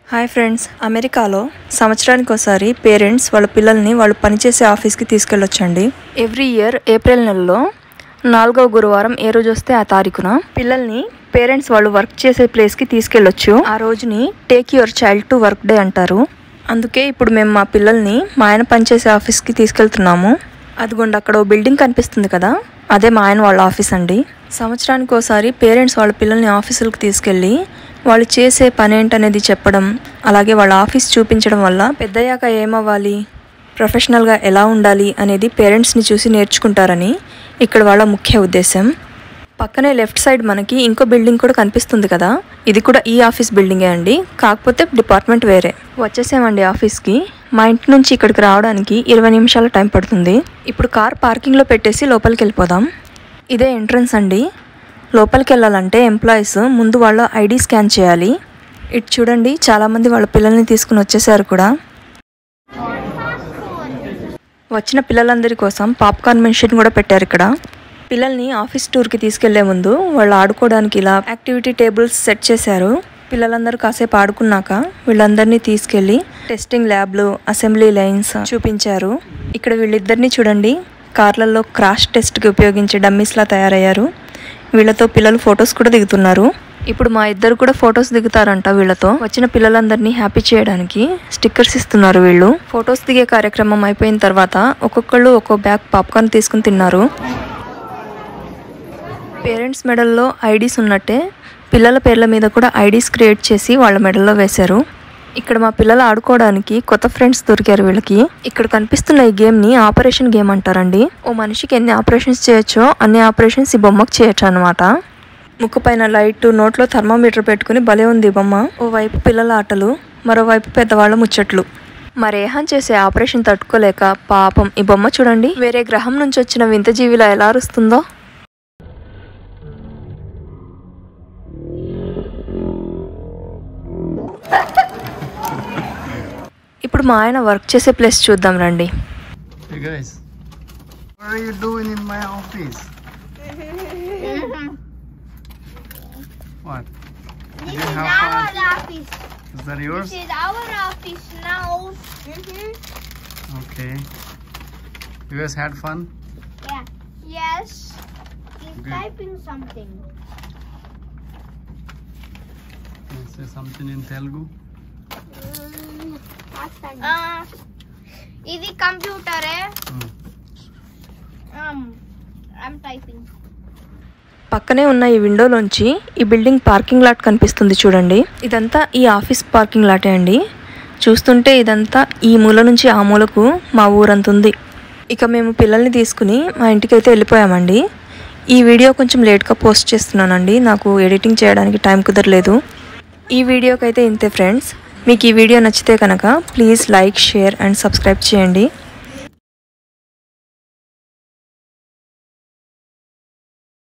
Hi friends అమెరికాలో సంవత్సరానికి ఒకసారి పేరెంట్స్ వాళ్ళ పిల్లల్ని వాళ్ళు పనిచేసే ఆఫీస్కి తీసుకెళ్ళొచ్చండి ఎవ్రీ ఇయర్ ఏప్రిల్ నెలలో నాలుగవ గురువారం ఏ రోజు వస్తే ఆ తారీఖున పిల్లల్ని పేరెంట్స్ వాళ్ళు వర్క్ చేసే ప్లేస్కి తీసుకెళ్ళొచ్చు ఆ రోజుని take your child to work day అంటారు అందుకే ఇప్పుడు మేము మా పిల్లల్ని మా ఆయన పనిచేసే ఆఫీస్కి తీసుకెళ్తున్నాము అదిగోండి అక్కడ ఓ బిల్డింగ్ కనిపిస్తుంది కదా అదే మా ఆయన వాళ్ళ ఆఫీస్ అండి సంవత్సరానికి ఒకసారి పేరెంట్స్ వాళ్ళ పిల్లల్ని ఆఫీసులకు తీసుకెళ్ళి వాళ్ళు చేసే పని ఏంటనేది చెప్పడం అలాగే వాళ్ళ ఆఫీస్ చూపించడం వల్ల పెద్దయ్యాక ఏమవ్వాలి ప్రొఫెషనల్గా ఎలా ఉండాలి అనేది పేరెంట్స్ని చూసి నేర్చుకుంటారని ఇక్కడ వాళ్ళ ముఖ్య ఉద్దేశం పక్కనే లెఫ్ట్ సైడ్ మనకి ఇంకో బిల్డింగ్ కూడా కనిపిస్తుంది కదా ఇది కూడా ఈ ఆఫీస్ బిల్డింగే అండి కాకపోతే డిపార్ట్మెంట్ వేరే వచ్చేసామండి ఆఫీస్కి మా ఇంటి నుంచి ఇక్కడికి రావడానికి ఇరవై నిమిషాల టైం పడుతుంది ఇప్పుడు కార్ పార్కింగ్లో పెట్టేసి లోపలికి వెళ్ళిపోదాం ఇదే ఎంట్రన్స్ అండి లోపలికి వెళ్ళాలంటే ఎంప్లాయీస్ ముందు వాళ్ళ ఐడి స్కాన్ చేయాలి ఇటు చూడండి చాలామంది వాళ్ళ పిల్లల్ని తీసుకుని వచ్చేసారు కూడా వచ్చిన పిల్లలందరి కోసం పాప్కార్న్ మెషిన్ కూడా పెట్టారు ఇక్కడ పిల్లల్ని ఆఫీస్ టూర్కి తీసుకెళ్లే ముందు వాళ్ళు ఆడుకోవడానికి ఇలా యాక్టివిటీ టేబుల్స్ సెట్ చేశారు పిల్లలందరూ కాసేపు ఆడుకున్నాక వీళ్ళందరినీ తీసుకెళ్ళి టెస్టింగ్ ల్యాబ్లు అసెంబ్లీ లైన్స్ చూపించారు ఇక్కడ వీళ్ళిద్దరిని చూడండి కార్లలో క్రాష్ టెస్ట్కి ఉపయోగించే డమ్మీస్లా తయారయ్యారు వీళ్ళతో పిల్లలు ఫొటోస్ కూడా దిగుతున్నారు ఇప్పుడు మా ఇద్దరు కూడా ఫొటోస్ దిగుతారంట వీళ్ళతో వచ్చిన పిల్లలందరినీ హ్యాపీ చేయడానికి స్టిక్కర్స్ ఇస్తున్నారు వీళ్ళు ఫొటోస్ దిగే కార్యక్రమం అయిపోయిన తర్వాత ఒక్కొక్కళ్ళు ఒక్కో బ్యాగ్ పాప్కార్న్ తీసుకుని తిన్నారు పేరెంట్స్ మెడల్లో ఐడీస్ ఉన్నట్టే పిల్లల పేర్ల మీద కూడా ఐడీస్ క్రియేట్ చేసి వాళ్ళ మెడల్లో వేశారు ఇక్కడ మా పిల్లలు ఆడుకోవడానికి కొత్త ఫ్రెండ్స్ దొరికారు వీళ్ళకి ఇక్కడ కనిపిస్తున్న ఈ గేమ్ని ఆపరేషన్ గేమ్ అంటారండి ఓ మనిషికి ఎన్ని ఆపరేషన్స్ చేయొచ్చో అన్ని ఆపరేషన్స్ ఈ బొమ్మకు చేయొచ్చు అనమాట ముక్కు పైన లైట్ నోట్లో థర్మామీటర్ పెట్టుకుని భలే ఉంది ఈ బొమ్మ ఓవైపు పిల్లల ఆటలు మరోవైపు పెద్దవాళ్ళ ముచ్చట్లు మరేహం చేసే ఆపరేషన్ తట్టుకోలేక పాపం ఈ బొమ్మ చూడండి వేరే గ్రహం నుంచి వచ్చిన వింత జీవిలా ఎలా అరుస్తుందో ఇప్పుడు మా ఆయన వర్క్ చేసే ప్లేస్ చూద్దాం రండి Hey guys, what are you doing in my office? What? This you is have our fun? office. Is that yours? This is our office now. Mm-hmm. Okay. You guys had fun? Yeah. Yes. He's Good. typing something. Can you say something in Telugu? Uh, ఇది కంప్యూటరే Hmm. um, I'm typing. పక్కనే ఉన్న ఈ విండోలోంచి ఈ building parking lot కనిపిస్తుంది చూడండి ఇదంతా ఈ office parking latte అండి చూస్తుంటే ఇదంతా ఈ మూల నుంచి ఆ మూలకు మా ఊరంత ఉంది ఇక మేము పిల్లల్ని తీసుకుని మా ఇంటికి అయితే వెళ్ళిపోయామండి ఈ వీడియో కొంచెం లేట్గా పోస్ట్ చేస్తున్నానండి నాకు ఎడిటింగ్ చేయడానికి టైం కుదరలేదు ఈ వీడియోకి అయితే ఇంతే ఫ్రెండ్స్ మీకు ఈ వీడియో నచ్చితే కనుక please like share and subscribe చేయండి